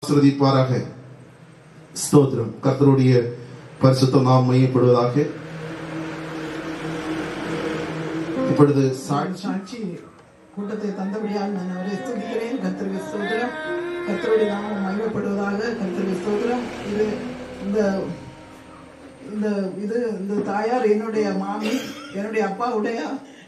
ஆசிர்வதிப்பாராக ஸ்தோத்திரம் கர்த்தருடைய பரிசுத்த நாம் மையப்படுவதாக இப்பொழுது சாட்சி சாட்சி கூட்டத்தை தந்தபடியால் நான் அவரை ஸ்துதிக்கிறேன் கர்த்தருக்கு ஸ்தோத்திரம் கர்த்தருடைய நாமம் மகிமைப்படுவதாக கர்த்தருக்கு ஸ்தோத்திரம் இது இந்த இந்த இது இந்த தாயார் என்னுடைய மாமி என்னுடைய அப்பாவுடைய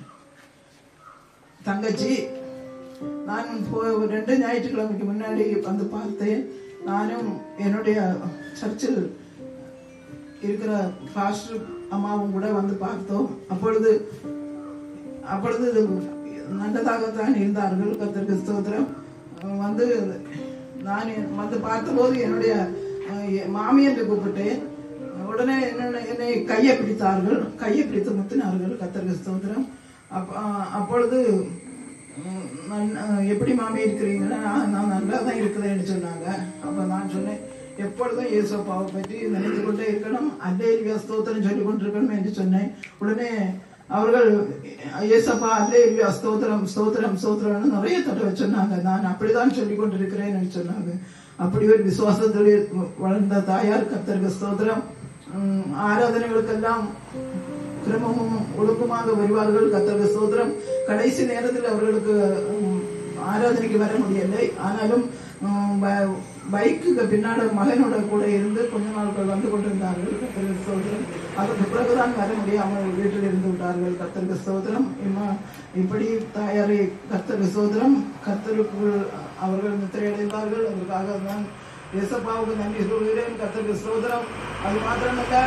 தங்கச்சி நான் போ- ரெண்டு ஞாயிற்றுக்கிழமைக்கு முன்னாடி வந்து பார்த்தேன் நானும் என்னுடைய சர்ச்சில் இருக்கிற பாஸ்டர் அம்மாவும் கூட வந்து பார்த்தோம் அப்பொழுது அப்பொழுது இது நல்லதாகத்தான் இருந்தார்கள் கர்த்தருக்கு ஸ்தோத்திரம் அஹ் வந்து நான் வந்து பார்த்தபோது என்னுடைய அஹ், எ- மாமி என்று கூப்பிட்டேன் உடனே என்ன என்னை கையை பிடித்தார்கள் கையை பிடித்து முத்தினார்கள் கர்த்தருக்கு ஸ்தோத்திரம் அப்ப அஹ், அப்பொழுது உம், நான், அஹ், எப்படி மாமி இருக்கிறீங்கன்னா நான் நான் நல்லா தான் இருக்கிறேன்னு சொன்னாங்க அப்ப நான் சொன்னேன் எப்பொழுதும் இயேசப்பாவை பற்றி நினைத்து கொண்டே இருக்கணும் அல்லேலியா ஸ்தோத்திரம் சொல்லி கொண்டிருக்கணும் என்று சொன்னேன் உடனே அவர்கள் இயேசப்பா அல்லேலியா ஸ்தோத்திரம் ஸ்தோத்திரம் ஸ்தோத்திரம்னு நிறைய தடவை சொன்னாங்க நான் அப்படிதான் சொல்லி கொண்டிருக்கிறேன் என்று சொன்னாங்க அப்படி ஒரு விசுவாசத்தில் வளர்ந்த தாயார் கர்த்தருக்கு ஸ்தோத்திரம் உம், ஆராதனைகளுக்கெல்லாம் கிரமமும் ஒழுக்கமாக வருவார்கள் கர்த்தருக்கு ஸ்தோத்திரம் கடைசி நேரத்தில் அவர்களுக்கு உம், ஆராதனைக்கு வர முடியலை ஆனாலும் உம், ப- பைக்குக்கு பின்னாடி மகனோட கூட இருந்து கொஞ்ச நாட்கள் வந்து கொண்டிருந்தார்கள் கர்த்தருக்கு ஸ்தோத்திரம் அதற்கு பிறகுதான் வர முடியாமல் வீட்டில் இருந்து விட்டார்கள் கர்த்தருக்கு ஸ்தோத்திரம் இம்மா- இப்படி தாயாரை கர்த்தருக்கு ஸ்தோத்திரம் கர்த்தருக்குள் அவர்கள் நித்திரையடைந்தார்கள் அதற்காக நான் இயேசப்பாவுக்கு நன்றி சொல்கிறேன் கர்த்தருக்கு ஸ்தோத்திரம் அது மாத்திரமல்ல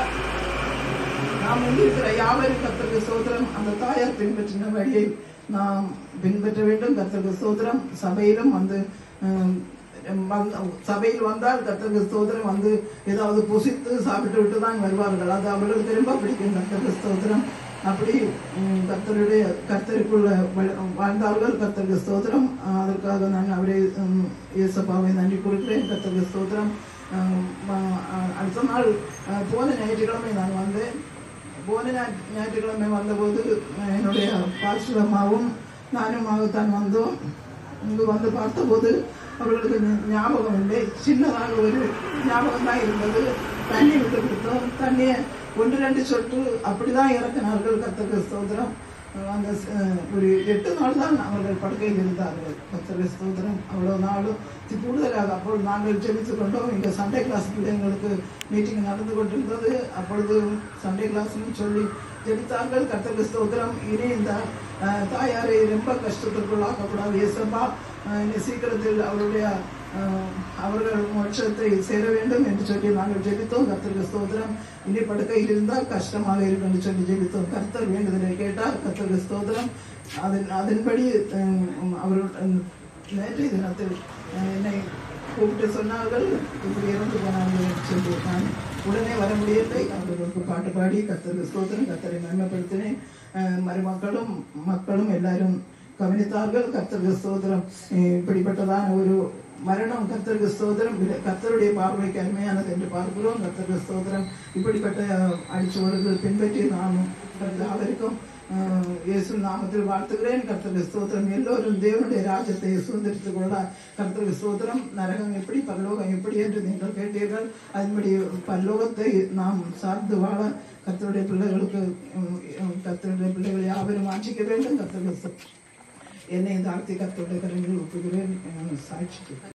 நாம் இருக்கிற யாவரும் கர்த்தருக்கு சோதரம் அந்த தாயார் பின்பற்றின வழியை நாம் பின்பற்ற வேண்டும் கர்த்தருக்கு சோதரம் சபையிலும் வந்து ஹம், வந்த- சபையில் வந்தால் கர்த்தருக்கு ஸ்தோத்திரம் வந்து ஏதாவது புசித்து சாப்பிட்டு விட்டு தான் வருவார்கள் அது அவர்களுக்கு ரொம்ப பிடிக்கும் கர்த்தருக்கு ஸ்தோத்திரம் அப்படி ஹம், கர்த்தருடைய கர்த்தருக்குள்ள வ- வாழ்ந்தார்கள் கர்த்தருக்கு ஸ்தோத்திரம் அதற்காக நான் அவரை ஹம், இயேசப்பாவை நன்றி கொடுக்கிறேன் கர்த்தருக்கு ஸ்தோத்திரம் ஹம், அஹ், அடுத்த நாள் அஹ், போன ஞாயிற்றுக்கிழமை நான் வந்தேன் போன ஞாயிற்று- ஞாயிற்றுக்கிழமை வந்தபோது அஹ், என்னுடைய பாஸ்டர் அம்மாவும் நானுமாகத்தான் வந்தோம் இங்கு வந்து பார்த்தபோது அவர்களுக்கு ஞ- ஞாபகம் இல்லை சின்னதாக ஒரு ஞாபகம் தான் இருந்தது தண்ணி விட்டு கொடுத்தோம் தண்ணியை ஒன்று ரெண்டு சொட்டு அப்படிதான் இறக்கினார்கள் கத்தருக்கு ஸ்தோத்திரம் அஹ் அந்த ச- அஹ் ஒரு எட்டு நாள் தான் அவர்கள் படுக்கையில் இருந்தார்கள் கத்தருக்கு ஸ்தோத்திரம் அவ்வளவு நாளும் இது கூடுதலாக அப்பொழுது நாங்கள் ஜெபித்து கொண்டோம் இங்கே சண்டே கிளாஸ் பிள்ளைங்களுக்கு மீட்டிங் நடந்து கொண்டிருந்தது அப்பொழுது சண்டே கிளாஸ்னு சொல்லி ஜெபித்தார்கள் கத்தருக்கு ஸ்தோத்திரம் இனி இந்த அஹ், தாயாரை ரொம்ப கஷ்டத்திற்குள்ளாக்கக்கூடாது இயேசப்பா அஹ், இனி சீக்கிரத்தில் அவருடைய அஹ், அவர்கள் மோட்சத்தை சேர வேண்டும் என்று சொல்லி நாங்கள் ஜெபித்தோம் கர்த்தருக்கு ஸ்தோத்திரம் இனி படுக்கையில் இருந்தால் கஷ்டமாக இருக்கும் என்று சொல்லி ஜெபித்தோம் கர்த்தர் வேண்டுதலை கேட்டார் கர்த்தருக்கு ஸ்தோத்திரம் அதன் அதன்படி அஹ், அவர் அஹ், நேற்றைய தினத்தில் அஹ், என்னை கூப்பிட்டு சொன்னார்கள் இப்படி இறந்து போனாங்க என்று சொல்லி நான் உடனே வர முடியவில்லை அவர்களுக்கு பாட்டு பாடி கர்த்தருக்கு ஸ்தோத்திரம் கர்த்தரை நன்மைப்படுத்தினேன் அஹ், மருமக்களும் மக்களும் எல்லாரும் கவனித்தார்கள் கர்த்தருக்கு ஸ்தோத்திரம் அஹ், இப்படிப்பட்டதான ஒரு மரணம் கர்த்தருக்கு ஸ்தோத்திரம் இல்லை, கர்த்தருடைய பார்வைக்கு அருமையானது என்று பார்க்கிறோம் கர்த்தருக்கு ஸ்தோத்திரம் இப்படிப்பட்ட அடிச்சுவடுகள் பின்பற்றி நாம் அவருக்கும் அஹ், இயேசு நாமத்தில் வாழ்த்துகிறேன் கர்த்தருக்கு ஸ்தோத்திரம் எல்லோரும் தேவனுடைய ராஜ்யத்தை சுதந்திரித்துக் கொள்ள கர்த்தருக்கு ஸ்தோத்திரம் நரகம் எப்படி பரலோகம் எப்படி என்று நீங்கள் கேட்டீர்கள் அதன்படி பரலோகத்தை நாம் சார்ந்து வாழ கர்த்தருடைய பிள்ளைகளுக்கு உம், உம், கர்த்தருடைய பிள்ளைகள் யாவரும் ஆட்சிக்க வேண்டும் கர்த்தருக்கு ஸ்தோத்திரம். என்னை தாழ்த்தி கர்த்தருடைய கரங்களில் ஒப்புகிறேன் அஹ், சாட்சிக்கு